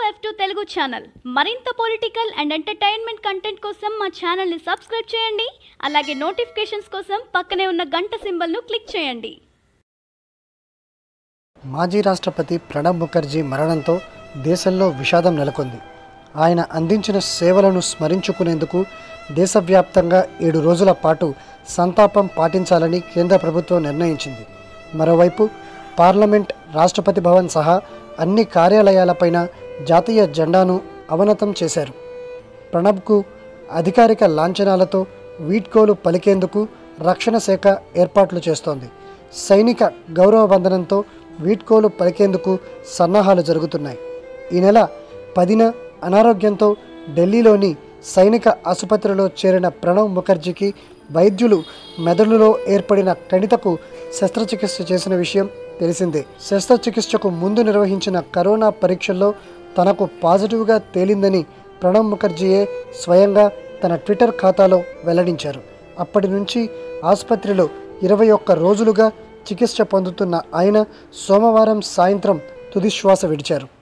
F two Telugu channel మరింత political and entertainment content కోసం మా ఛానల్ని సబ్స్క్రైబ్ చేయండి అలాగే నోటిఫికేషన్స్ కోసం పక్కనే ఉన్న గంట సింబల్ను క్లిక్ చేయండి మాజీ రాష్ట్రపతి ప్రణబ్ ముఖర్జీ మరణంతో దేశంలో విషాదం నెలకొంది ఆయన అందించిన సేవలను స్మరించుకునేందుకు దేశవ్యాప్తంగా ఏడు రోజుల పాటు సంతాపం పాటించాలని కేంద్ర ప్రభుత్వం నిర్ణయించింది మరోవైపు పార్లమెంట్ రాష్ట్రపతి భవన్ సహా అన్ని కార్యాలయాలపైన జాతీయ జెండాను అవనతం చేశారు ప్రణబ్కు అధికారిక లాంఛనాలతో వీడ్కోలు పలికేందుకు రక్షణ శాఖ ఏర్పాట్లు చేస్తోంది సైనిక గౌరవ వందనంతో వీడ్కోలు పలికేందుకు సన్నాహాలు జరుగుతున్నాయి ఈ నెల పదిన అనారోగ్యంతో ఢిల్లీలోని సైనిక ఆసుపత్రిలో చేరిన ప్రణబ్ ముఖర్జీకి వైద్యులు మెదడులో ఏర్పడిన కణితకు శస్త్రచికిత్స చేసిన విషయం తెలిసిందే శస్త్రచికిత్సకు ముందు నిర్వహించిన కరోనా పరీక్షల్లో తనకు పాజిటివ్గా తేలిందని ప్రణబ్ ముఖర్జీయే స్వయంగా తన ట్విట్టర్ ఖాతాలో వెల్లడించారు అప్పటి నుంచి ఆసుపత్రిలో ఇరవై ఒక్క రోజులుగా చికిత్స పొందుతున్న ఆయన సోమవారం సాయంత్రం తుదిశ్వాస విడిచారు